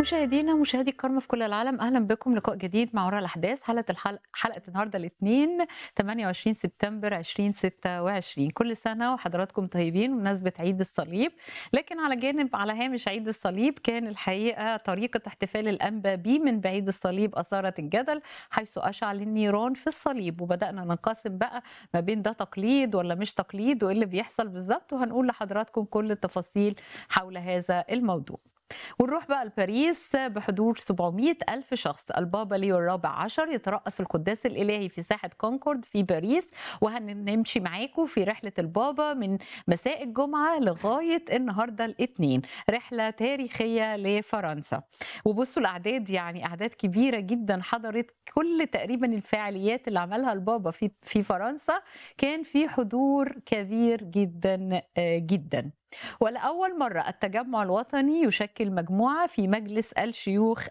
مشاهدينا ومشاهدي الكرم في كل العالم اهلا بكم لقاء جديد مع وراء الاحداث حلقه الحلقه حلقه النهارده الاثنين 28 سبتمبر 2026 كل سنه وحضراتكم طيبين بمناسبه عيد الصليب لكن على جانب على هامش عيد الصليب كان الحقيقه طريقه احتفال الانبا بيه من بعيد الصليب اثارت الجدل حيث اشعل النيران في الصليب وبدانا ننقسم بقى ما بين ده تقليد ولا مش تقليد وايه اللي بيحصل بالظبط وهنقول لحضراتكم كل التفاصيل حول هذا الموضوع ونروح بقى لباريس بحضور 700 ألف شخص البابا ليو الرابع عشر يترأس القداس الإلهي في ساحة كونكورد في باريس وهنمشي معاكم في رحلة البابا من مساء الجمعة لغاية النهاردة الاثنين رحلة تاريخية لفرنسا وبصوا الأعداد يعني أعداد كبيرة جدا حضرت كل تقريبا الفعاليات اللي عملها البابا في في فرنسا كان في حضور كبير جدا جدا ولأول مرة التجمع الوطني يشكل مجموعة في مجلس الشيوخ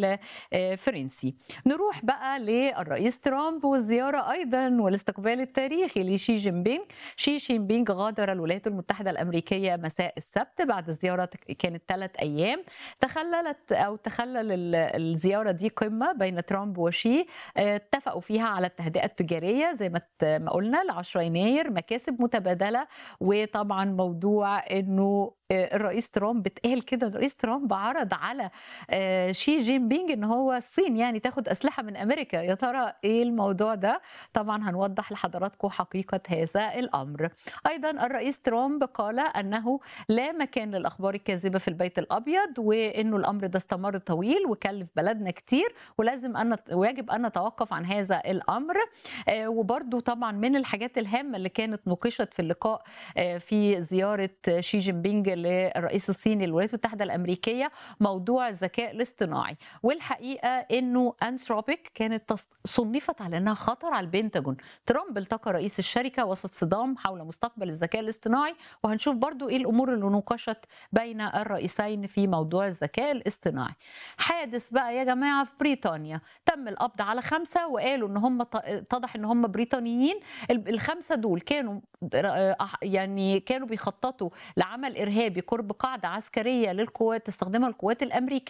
الفرنسي نروح بقى للرئيس ترامب والزيارة أيضا والاستقبال التاريخي لشي جين بينج شي جين بينج غادر الولايات المتحدة الأمريكية مساء السبت بعد الزيارة كانت ثلاث أيام تخللت أو تخلل الزيارة دي قمة بين ترامب وشي اتفقوا فيها على التهدئة التجارية زي ما قلنا ل 10 يناير مكاسب متبادلة وطبعا موضوع انه الرئيس ترامب اتقال كده الرئيس ترامب عرض على شي جين بينج ان هو الصين يعني تاخد اسلحه من امريكا يا ترى ايه الموضوع ده طبعا هنوضح لحضراتكم حقيقه هذا الامر ايضا الرئيس ترامب قال انه لا مكان للاخبار الكاذبه في البيت الابيض وانه الامر ده استمر طويل وكلف بلدنا كتير ولازم ان ويجب ان نتوقف عن هذا الامر وبرده طبعا من الحاجات الهامه اللي كانت نوقشت في اللقاء في زياره شي جين بينج للرئيس الصيني للولايات المتحده الامريكيه موضوع الذكاء الاصطناعي والحقيقه انه انثروبيك كانت صنفت على انها خطر على البنتاجون ترامب التقى رئيس الشركه وسط صدام حول مستقبل الذكاء الاصطناعي وهنشوف برضو ايه الامور اللي نوقشت بين الرئيسين في موضوع الذكاء الاصطناعي حادث بقى يا جماعه في بريطانيا تم القبض على خمسه وقالوا ان هم اتضح ان هم بريطانيين الخمسه دول كانوا يعني كانوا بيخططوا لعمل ارهابي قرب قاعده عسكريه للقوات تستخدمها القوات الامريكيه